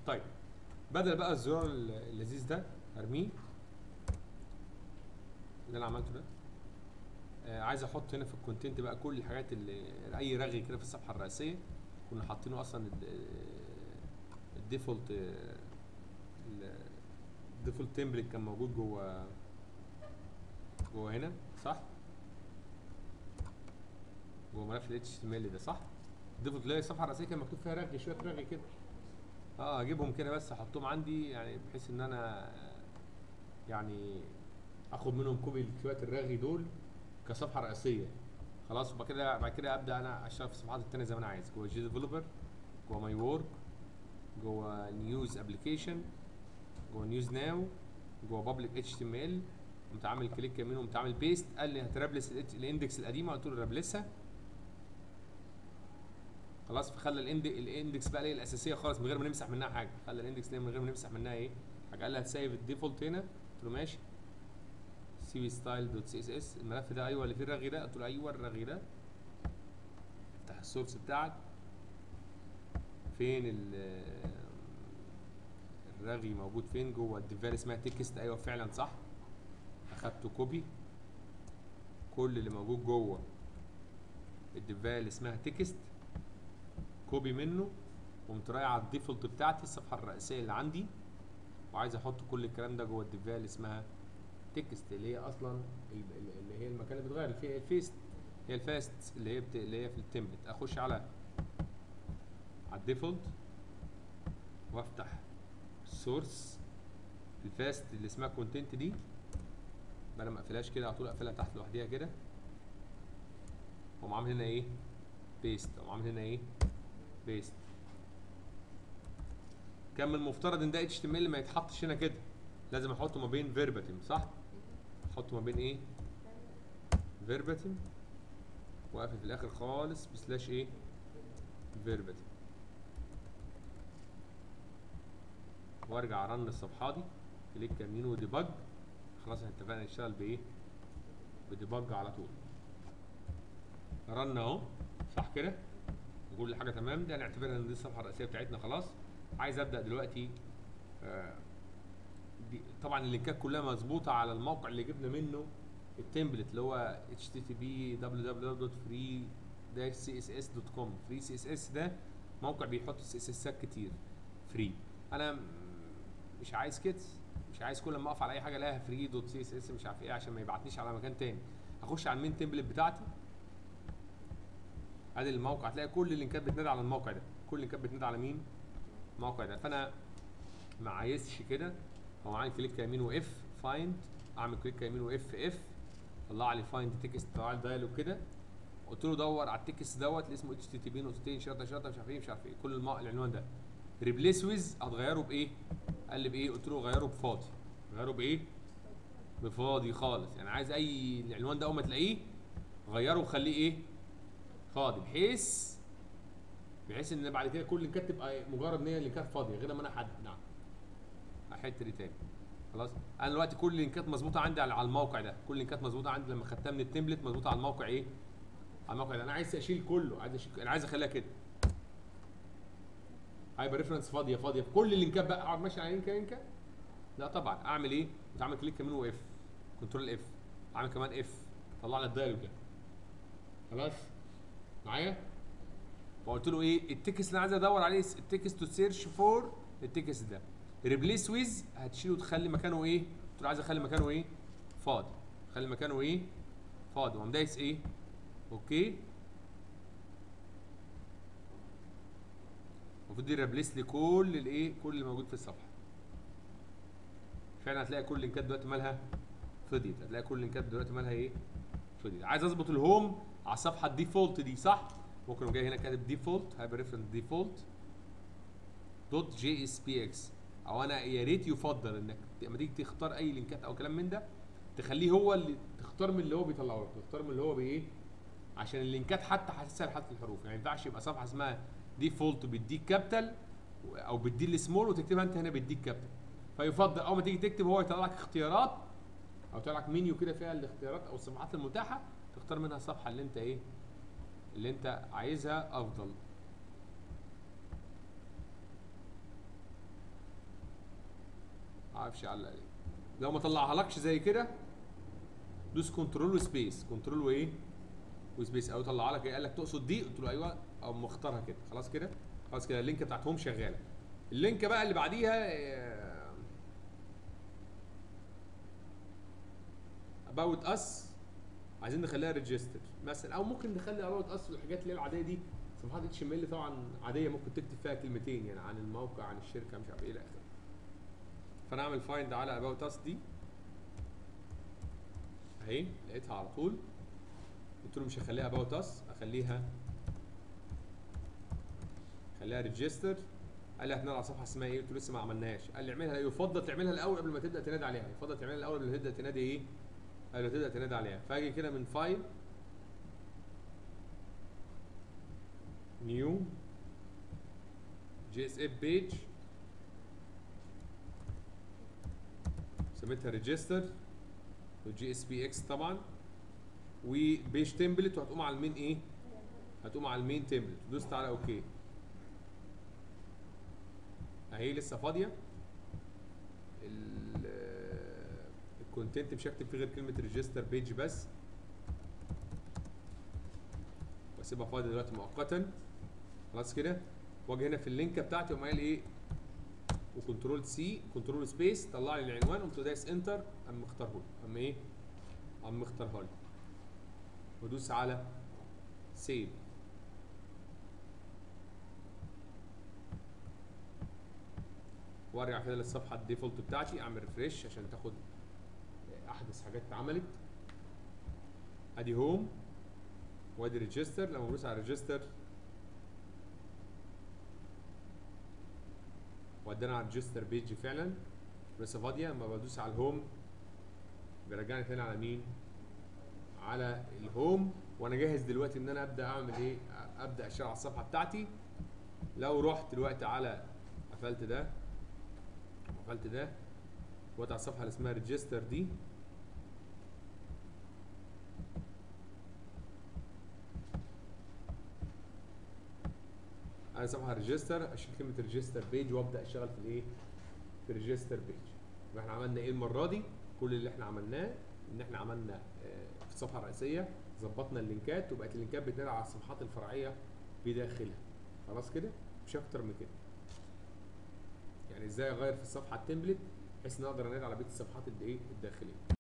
طيب بدل بقى الزرار اللذيذ ده ارميه اللي انا عملته ده آه عايز احط هنا في الكونتنت بقى كل الحاجات اللي اي رغي كده في الصفحه الرئيسيه كنا حاطينه اصلا الديفولت الديفولت تمبلت كان موجود جوه جوه هنا صح جوه ملف ال HTML ده صح الديفولت اللي هي الصفحه الرئيسيه كان مكتوب فيها رغي شويه رغي كده اه اجيبهم كده بس احطهم عندي يعني بحيث ان انا يعني اخد منهم كوبي شويه الرغي دول كصفحه رئيسيه خلاص وبعد كده بعد كده ابدا انا اشتغل في الصفحات الثانيه زي ما انا عايز جوه جي ديفلوبر جوه ماي وورك جوه نيوز ابلكيشن جوه نيوز ناو جوه بابليك اتش تي ام ال قمت عامل كليك يمين وقمت عامل بيست قال لي هترابلس الاندكس القديمه قلت له رابلسها خلاص فخلى الاند الاندكس بقى اللي هي الاساسيه خالص من غير ما نمسح منها حاجه خلى الاندكس اللي من غير ما نمسح منها ايه حاجه قال لي هتسيف الديفولت هنا قلت له ماشي سي في ستايل دوت سي اس اس الملف ده ايوه اللي فيه الرغي ده قلت له ايوه الرغي ده افتح السورس بتاعك فين ال الرغي موجود فين جوه الديفال اسمها تكست ايوه فعلا صح اخدته كوبي كل اللي موجود جوه الديفال اسمها تكست كوبي منه قمت رايح على الديفولت بتاعتي الصفحه الرئيسيه اللي عندي وعايز احط كل الكلام ده جوه الديفال اسمها تكست اللي هي اصلا اللي هي المكان اللي بيتغير فيها الفيست هي الفاست اللي هي بت... اللي هي في التمبلت اخش على على الديفولت وافتح السورس الفاست اللي اسمها كونتنت دي بدل ما اقفلهاش كده على طول اقفلها تحت لوحديها كده واقوم عامل هنا ايه بيست اقوم عامل هنا ايه بيست كان من المفترض ان ده اتش تي ام ال ما يتحطش هنا كده لازم احطه ما بين فيرباتيم صح احطه ما بين ايه فيرباتيم واقفل في الاخر خالص بسلاش ايه فيرباتيم وارجع ارن الصفحه دي كليك يمين وديبج خلاص احنا اتفقنا نشتغل بايه بديبج على طول رن اهو صح كده كل حاجه تمام ده نعتبرها ان دي الصفحه الرئيسيه بتاعتنا خلاص عايز ابدا دلوقتي آه دي طبعا اللينكات كلها مظبوطه على الموقع اللي جبنا منه التمبلت اللي هو http www.free-css.com فري سي اس اس ده موقع بيحط سي اس اسات كتير فري انا مش عايز كده مش عايز كل ما اقف على اي حاجه الاقيها فري دوت سي اس اس مش عارف ايه عشان ما يبعتنيش على مكان تاني اخش على المين تمبلت بتاعتي ادي الموقع هتلاقي كل اللينكات بتنادي على الموقع ده كل اللينكات بتنادي على مين الموقع ده فانا ما عايزش كده او عامل كليك يمين واف فايند اعمل كليك يمين واف اف طلع لي فايند تكست طلع لي دايلوج كده قلت له دور على التكست دوت اللي اسمه اتش تي تي بي نقطتين شرطه شرطه مش عارف ايه مش عارف ايه كل الم... العنوان ده ريبليس ويز هتغيره بايه؟ قال لي بايه؟ قلت له غيره بفاضي غيره بايه؟ بفاضي خالص يعني عايز اي العنوان ده اول ما تلاقيه غيره وخليه ايه؟ فاضي بحيث بحيث ان بعد كده كل اللينكات تبقى مجرد ان هي لينكات فاضيه غير ما انا احدد نعم الحته دي تاني خلاص انا دلوقتي كل اللينكات مظبوطه عندي على الموقع ده كل اللينكات مظبوطه عندي لما خدتها من التمبلت مظبوطه على الموقع ايه على الموقع ده انا عايز اشيل كله عايز اشيل انا عايز اخليها كده هيبقى ريفرنس فاضيه فاضيه في كل اللينكات بقى اقعد ماشي على لينكه لينكه لا طبعا اعمل ايه بتعمل كليك يمين واف كنترول اف اعمل كمان اف طلع لي الدايلوج ده خلاص معايا فقلت له ايه التكست اللي انا عايز ادور عليه التكست تو سيرش فور التكست ده ريبليس ويز هتشيله وتخلي مكانه ايه قلت له عايز اخلي مكانه ايه فاضي خلي مكانه ايه فاضي وقام دايس ايه اوكي المفروض يريبليس لي كل الايه كل اللي موجود في الصفحه فعلا هتلاقي كل اللينكات دلوقتي مالها فضيت هتلاقي كل اللينكات دلوقتي مالها ايه فضيت عايز اظبط الهوم على الصفحه الديفولت دي صح ممكن اقوم جاي هنا كاتب ديفولت هيبقى ريفرنس ديفولت دوت جي اس بي اكس او انا يا ريت يفضل انك لما تيجي تختار اي لينكات او كلام من ده تخليه هو اللي تختار من اللي هو بيطلعه لك تختار من اللي هو بايه عشان اللينكات حتى حساسه لحرف الحروف يعني ما ينفعش يبقى صفحه اسمها ديفولت بيديك كابيتال او بيدي السمول وتكتبها انت هنا بيديك كابيتال فيفضل اول ما تيجي تكتب هو يطلع لك اختيارات او يطلع لك منيو كده فيها الاختيارات او الصفحات المتاحه تختار منها الصفحه اللي انت ايه اللي انت عايزها افضل عارفش يعلق ليه لو ما طلعها لكش زي كده دوس كنترول وسبيس كنترول وايه وسبيس او يطلع لك ايه قال لك تقصد دي قلت له ايوه او مختارها كده خلاص كده خلاص كده اللينك بتاعت هوم شغاله اللينك بقى اللي بعديها آه، about us عايزين نخليها ريجستر مثلا او ممكن نخلي about us والحاجات اللي هي العاديه دي صفحات اتش ام ال طبعا عاديه ممكن تكتب فيها كلمتين يعني عن الموقع عن الشركه مش عارف ايه الى اخره فانا اعمل فايند على about us دي اهي لقيتها على طول قلت له مش هخليها about us اخليها خليها ريجستر قال لي هتنادي على صفحه اسمها ايه؟ قلت له لسه ما عملناهاش قال لي اعملها يفضل تعملها الاول قبل ما تبدا تنادي عليها يفضل تعملها الاول قبل ما تبدا تنادي ايه؟ قال له تبدا تنادي عليها فاجي كده من فايل نيو جي اس اف بيج سميتها ريجستر وجي اس بي اكس طبعا وبيج تمبلت وهتقوم على المين ايه؟ هتقوم على المين تمبلت دوست على اوكي اهي لسه فاضيه ال- الكونتنت مش هكتب فيه غير كلمه ريجستر بيج بس واسيبها فاضيه دلوقتي مؤقتا خلاص كده واجي هنا في اللينكه بتاعتي وقام قايل ايه وكنترول سي كنترول سبيس طلع لي العنوان قمت دايس انتر قام مختاره لي قام ايه قام مختارها لي وادوس على سيف وارجع كده للصفحه الديفولت بتاعتي اعمل ريفريش عشان تاخد احدث حاجات اتعملت ادي هوم وادي ريجستر لما بدوس على ريجستر ودانا على ريجستر بيج فعلا لسه فاضيه لما بدوس على الهوم بيرجعني تاني على مين؟ على الهوم وانا جاهز دلوقتي ان انا ابدا اعمل ايه؟ ابدا اشتغل على الصفحه بتاعتي لو رحت دلوقتي على قفلت ده قفلت ده وقت على الصفحه اللي اسمها ريجستر دي انا صفحه ريجستر اشيل كلمه ريجستر بيج وابدا اشتغل في الايه في ريجستر بيج يبقى احنا عملنا ايه المره دي كل اللي احنا عملناه ان احنا عملنا آه، في الصفحه الرئيسيه ظبطنا اللينكات وبقت اللينكات بتنادي على الصفحات الفرعيه بداخلها خلاص كده مش اكتر من كده يعني ازاي اغير في الصفحه التمبلت بحيث ان اقدر انادي على بقيه الصفحات الايه الداخليه